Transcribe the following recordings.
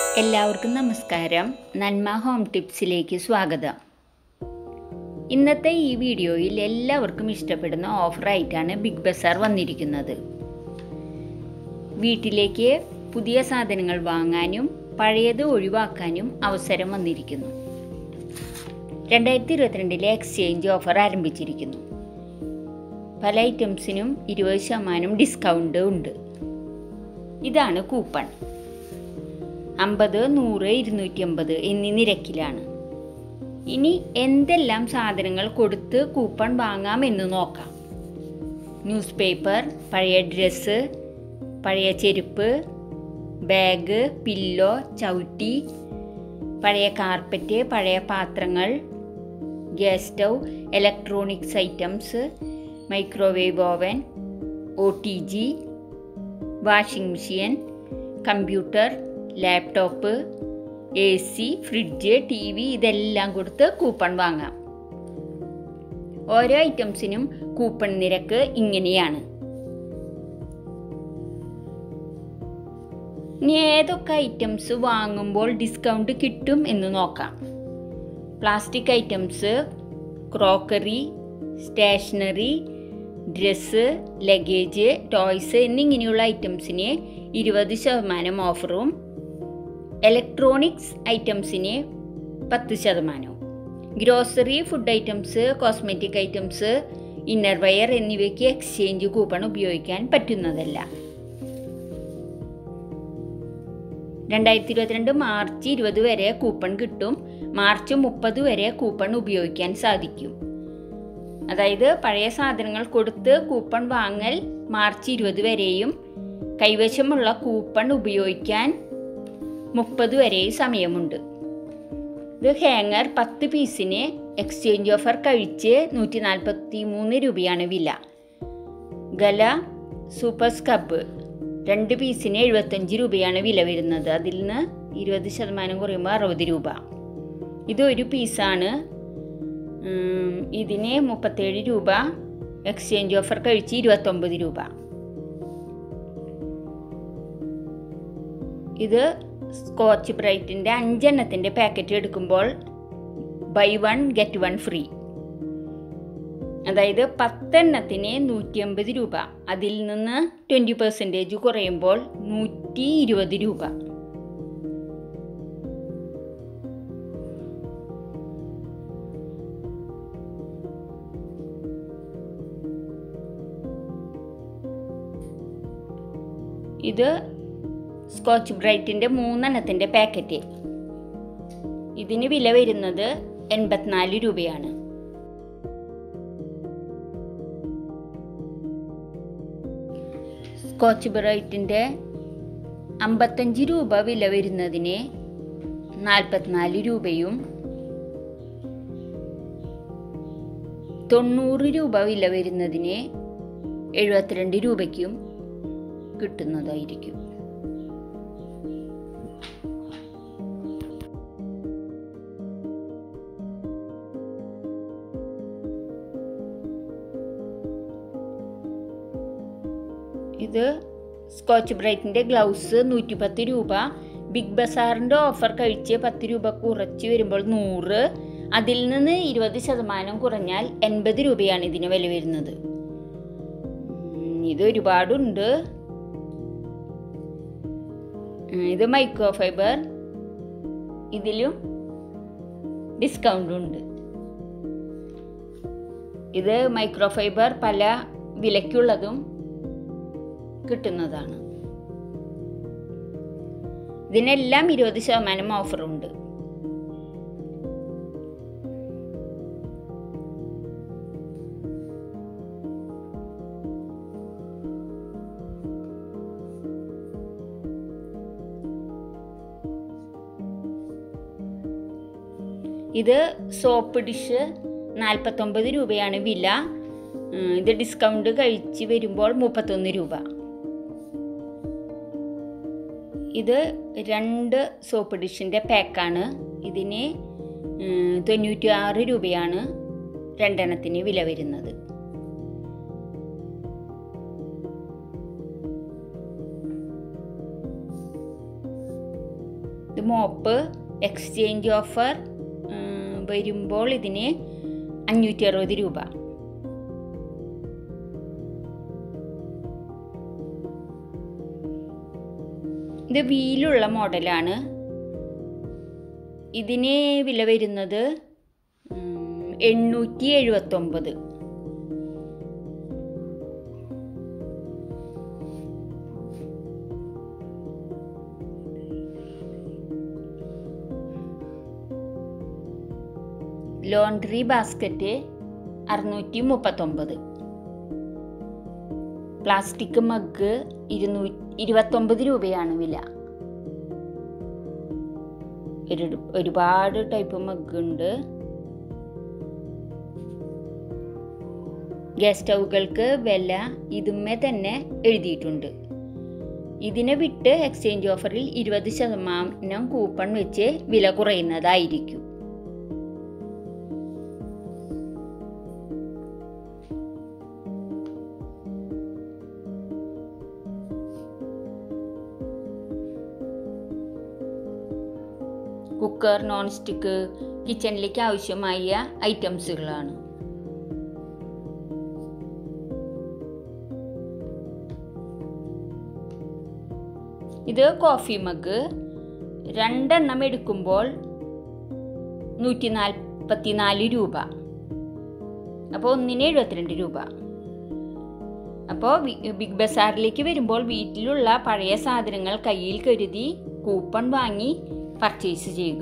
എല്ലാവർക്കും നമസ്കാരം നന്മ ഹോം ടിപ്സിലേക്ക് സ്വാഗതം ഇന്നത്തെ ഈ വീഡിയോയിൽ എല്ലാവർക്കും ഇഷ്ടപ്പെടുന്ന ഓഫറായിട്ടാണ് ബിഗ് ബസാർ വന്നിരിക്കുന്നത് വീട്ടിലേക്ക് പുതിയ സാധനങ്ങൾ വാങ്ങാനും പഴയത് ഒഴിവാക്കാനും അവസരം വന്നിരിക്കുന്നു രണ്ടായിരത്തി ഇരുപത്തിരണ്ടിലെ എക്സ്ചേഞ്ച് ഓഫർ ആരംഭിച്ചിരിക്കുന്നു പല ഐറ്റംസിനും ഇരുപത് ശതമാനം ഡിസ്കൗണ്ട് ഉണ്ട് ഇതാണ് കൂപ്പൺ അമ്പത് നൂറ് ഇരുന്നൂറ്റി അമ്പത് എന്നീ നിരക്കിലാണ് ഇനി എന്തെല്ലാം സാധനങ്ങൾ കൊടുത്ത് കൂപ്പൺ വാങ്ങാമെന്ന് നോക്കാം ന്യൂസ് പേപ്പർ പഴയ ഡ്രസ്സ് പഴയ ചെരുപ്പ് ബാഗ് പില്ലോ ചവിട്ടി പഴയ കാർപ്പറ്റ് പഴയ പാത്രങ്ങൾ gas stove electronics items microwave oven O T G washing machine computer laptop A C fridge T V ഇതെല്ലാം കൊടുത്ത് കൂപ്പൺ വാങ്ങാം ഓരോ ഐറ്റംസിനും കൂപ്പൺ നിരക്ക് ഇങ്ങനെയാണ് ഇനി ഏതൊക്കെ ഐറ്റംസ് വാങ്ങുമ്പോൾ ഡിസ്കൗണ്ട് കിട്ടും എന്ന് നോക്കാം plastic items crockery stationery dress luggage toys എന്നിങ്ങനെയുള്ള ഐറ്റംസിന് ഇരുപത് ശതമാനം ഓഫറും ഇലക്ട്രോണിക്സ് ഐറ്റംസിന് പത്ത് ശതമാനവും grocery food items cosmetic items inner wear എന്നിവയ്ക്ക് എക്സ്ചേഞ്ച് കൂപ്പൺ ഉപയോഗിക്കാൻ പറ്റുന്നതല്ല രണ്ടായിരത്തി ഇരുപത്തിരണ്ട് മാർച്ച് ഇരുപത് വരെ കൂപ്പൺ കിട്ടും മാർച്ച് മുപ്പത് വരെ കൂപ്പൺ ഉപയോഗിക്കാൻ സാധിക്കും അതായത് പഴയ സാധനങ്ങൾ കൊടുത്ത് കൂപ്പൺ വാങ്ങൽ മാർച്ച് ഇരുപത് വരെയും കൈവശമുള്ള കൂപ്പൺ ഉപയോഗിക്കാൻ മുപ്പത് വരെ സമയമുണ്ട് ഇത് ഹാങ്ങർ പത്ത് പീസിന് എക്സ്ചേഞ്ച് ഓഫർ കഴിച്ച് നൂറ്റി നാൽപ്പത്തി മൂന്ന് രൂപയാണ് വില ഗല സൂപ്പർ സ്കബ് രണ്ട് പീസിന് എഴുപത്തഞ്ച് രൂപയാണ് വില വരുന്നത് അതിൽ നിന്ന് ഇരുപത് ശതമാനം കുറയുമ്പോൾ അറുപത് രൂപ ഇത് ഒരു പീസാണ് ഇതിന് മുപ്പത്തേഴ് രൂപ എക്സ്ചേഞ്ച് ഓഫർ കഴിച്ച് ഇരുപത്തൊമ്പത് രൂപ ഇത് സ്കോച്ച് ബ്രൈറ്റിൻ്റെ അഞ്ചെണ്ണത്തിൻ്റെ പാക്കറ്റ് എടുക്കുമ്പോൾ buy one get one free അതായത് പത്തെണ്ണത്തിന് നൂറ്റി അമ്പത് രൂപ അതിൽ നിന്ന് ട്വൻറ്റി പെർസെൻറ്റേജ് കുറയുമ്പോൾ നൂറ്റി ഇരുപത് രൂപ ഇത് സ്കോച്ച് ബ്രൈറ്റിൻ്റെ മൂന്നെണ്ണത്തിൻ്റെ പാക്കറ്റ് ഇതിന് വില വരുന്നത് എൺപത്തിനാല് രൂപയാണ് സ്കോച്ച് ബ്രൈറ്റിൻ്റെ അമ്പത്തഞ്ച് രൂപ വില വരുന്നതിന് നാൽപ്പത്തിനാല് രൂപയും തൊണ്ണൂറ് രൂപ വില വരുന്നതിന് എഴുപത്തിരണ്ട് രൂപയ്ക്കും കിട്ടുന്നതായിരിക്കും ഇത് സ്കോച്ച് ബ്രൈറ്റിൻ്റെ ഗ്ലൗസ് നൂറ്റി പത്ത് രൂപ ബിഗ് ബസാറിൻ്റെ ഓഫർ കഴിച്ച് പത്ത് രൂപ കുറച്ച് വരുമ്പോൾ നൂറ് അതിൽ നിന്ന് ഇരുപത് ശതമാനം കുറഞ്ഞാൽ എൺപത് രൂപയാണ് ഇതിന് വില വരുന്നത് ഇത് ഒരുപാടുണ്ട് ഇത് മൈക്രോ ഫൈബർ ഇതിലും ഡിസ്കൗണ്ട് ഉണ്ട് ഇത് മൈക്രോ ഫൈബർ പല വിലയ്ക്കുള്ളതും കിട്ടുന്നതാണ് ഇതിനെല്ലാം ഇരുപത് ശതമാനം ഓഫറുണ്ട് ഇത് സോപ്പ് ഡിഷ് നാൽപ്പത്തൊമ്പത് രൂപയാണ് വില ഇത് ഡിസ്കൗണ്ട് കഴിച്ച് വരുമ്പോൾ മുപ്പത്തൊന്ന് രൂപ ഇത് രണ്ട് സോപ്പ് ഡിഷിൻ്റെ പാക്കാണ് ഇതിന് തൊണ്ണൂറ്റി ആറ് രൂപയാണ് രണ്ടെണ്ണത്തിന് വില വരുന്നത് ഇത് മോപ്പ് എക്സ്ചേഞ്ച് ഓഫർ വരുമ്പോൾ ഇതിന് അഞ്ഞൂറ്റി അറുപത് രൂപ ഇത് വീലുള്ള മോഡലാണ് ഇതിന് വില വരുന്നത് ഉം, എണ്ണൂറ്റി എഴുപത്തൊമ്പത് ലോണ്ട്രി ബാസ്ക്കറ്റ് അറുന്നൂറ്റി മുപ്പത്തൊമ്പത് പ്ലാസ്റ്റിക് മഗ് ഇരുന്നൂ ഇരുപത്തൊമ്പത് രൂപയാണ് വില ഒരു ഒരുപാട് ടൈപ്പ് മഗ് ഉണ്ട് ഗ്യാസ് സ്റ്റൗകൾക്ക് വില ഇതുമേ തന്നെ എഴുതിയിട്ടുണ്ട് ഇതിനെ വിട്ട് എക്സ്ചേഞ്ച് ഓഫറിൽ ഇരുപത് ശതമാനം കൂപ്പൺ വെച്ച് വില കുറയുന്നതായിരിക്കും കുക്കർ നോൺ സ്റ്റിക്ക് കിച്ചണിലേക്ക് ആവശ്യമായ ഐറ്റംസുകളാണ് ഇത് കോഫി മഗ് രണ്ടെണ്ണം എടുക്കുമ്പോൾ നൂറ്റി നാൽപ്പത്തിനാല് രൂപ അപ്പോൾ ഒന്നിന് എഴുപത്തിരണ്ട് രൂപ അപ്പോൾ ബിഗ് ബസാറിലേക്ക് വരുമ്പോൾ വീട്ടിലുള്ള പഴയ സാധനങ്ങൾ കയ്യിൽ കരുതി കൂപ്പൺ വാങ്ങി പർച്ചേസ് ചെയ്യുക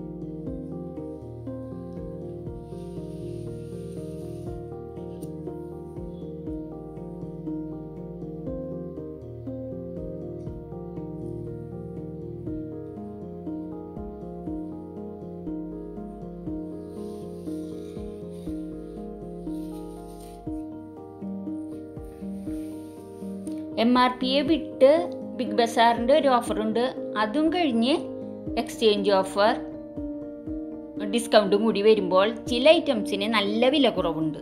എം ആർ പിയെ വിട്ട് ബിഗ് ബസാറിൻ്റെ ഒരു ഓഫറുണ്ട് അതും കഴിഞ്ഞ് എക്സ്ചേഞ്ച് ഓഫർ ഡിസ്കൗണ്ടും കൂടി വരുമ്പോൾ ചില ഐറ്റംസിന് നല്ല വില കുറവുണ്ട്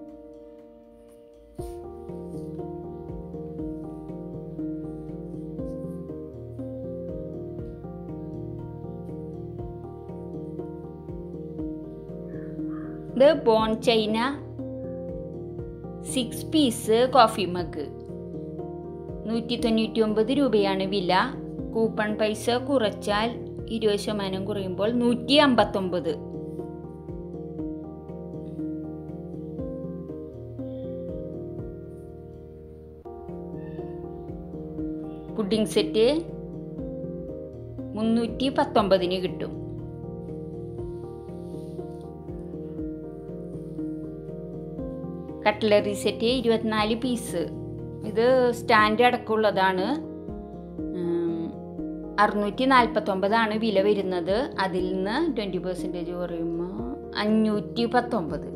ഇത് bone china six piece coffee mug നൂറ്റി തൊണ്ണൂറ്റി ഒമ്പത് രൂപയാണ് വില കൂപ്പൺ പൈസ കുറച്ചാൽ ഇരുപത് ശതമാനം കുറയുമ്പോൾ നൂറ്റി അമ്പത്തൊമ്പത് പുഡിംഗ് സെറ്റ് മുന്നൂറ്റി പത്തൊമ്പതിന് കിട്ടും കട്ട്ലറി സെറ്റ് ഇരുപത്തിനാല് പീസ് ഇത് സ്റ്റാൻഡ് അടക്കമുള്ളതാണ് അറുന്നൂറ്റി നാൽപ്പത്തൊമ്പതാണ് വില വരുന്നത് അതിൽ നിന്ന് ട്വൻറ്റി പെർസെൻറ്റേജ് കുറയുമ്പോൾ അഞ്ഞൂറ്റി പത്തൊമ്പത്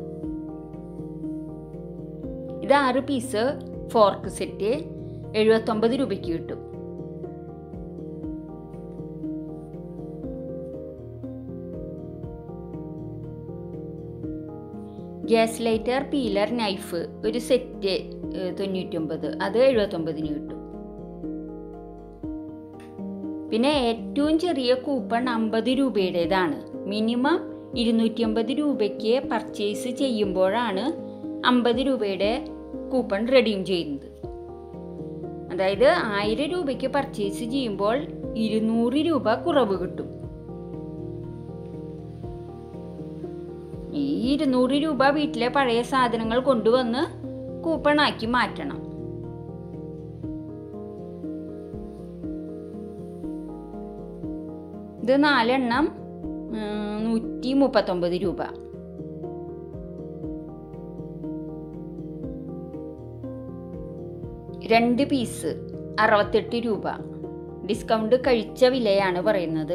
ഇത് ആറ് പീസ് ഫോർക്ക് സെറ്റ് എഴുപത്തൊമ്പത് രൂപയ്ക്ക് കിട്ടും ഗ്യാസ് ലൈറ്റർ പീലർ നൈഫ് ഒരു സെറ്റ് തൊണ്ണൂറ്റൊമ്പത് അത് എഴുപത്തൊമ്പതിന് കിട്ടും പിന്നെ ഏറ്റവും ചെറിയ കൂപ്പൺ അമ്പത് രൂപയുടേതാണ് മിനിമം ഇരുന്നൂറ്റി അമ്പത് രൂപയ്ക്ക് പർച്ചേസ് ചെയ്യുമ്പോഴാണ് അമ്പത് രൂപയുടെ കൂപ്പൺ റെഡീം ചെയ്യുന്നത് അതായത് ആയിരം രൂപയ്ക്ക് പർച്ചേസ് ചെയ്യുമ്പോൾ ഇരുന്നൂറ് രൂപ കുറവ് കിട്ടും ഈ ഇരുന്നൂറ് രൂപ വീട്ടിലെ പഴയ സാധനങ്ങൾ കൊണ്ടുവന്ന് കൂപ്പണാക്കി മാറ്റണം ഇത് നാലെണ്ണം നൂറ്റി മുപ്പത്തൊമ്പത് രൂപ രണ്ട് പീസ് അറുപത്തെട്ട് രൂപ ഡിസ്കൗണ്ട് കഴിച്ച വിലയാണ് പറയുന്നത്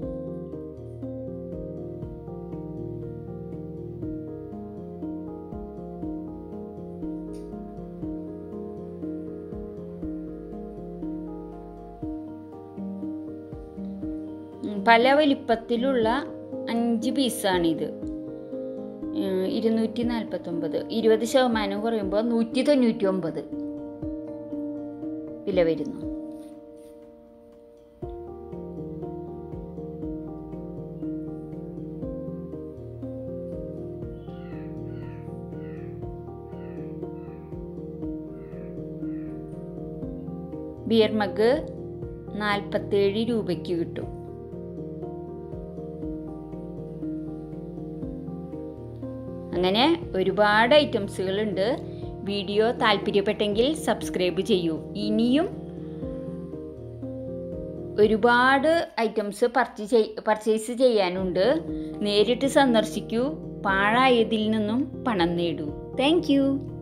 പല വലിപ്പത്തിലുള്ള അഞ്ച് പീസാണിത് ഇരുന്നൂറ്റി നാൽപ്പത്തൊമ്പത് ഇരുപത് ശതമാനം കുറയുമ്പോൾ നൂറ്റി തൊണ്ണൂറ്റി ഒമ്പത് വില വരുന്നു ബിയർ മഗ് നാൽപ്പത്തേഴ് രൂപയ്ക്ക് കിട്ടും അങ്ങനെ ഒരുപാട് ഐറ്റംസുകളുണ്ട് വീഡിയോ താല്പര്യപ്പെട്ടെങ്കിൽ സബ്സ്ക്രൈബ് ചെയ്യൂ ഇനിയും ഒരുപാട് ഐറ്റംസ് പർച്ചേസ് പർച്ചേസ് ചെയ്യാനുണ്ട് നേരിട്ട് സന്ദർശിക്കൂ പാഴായതിൽ നിന്നും പണം നേടൂ താങ്ക്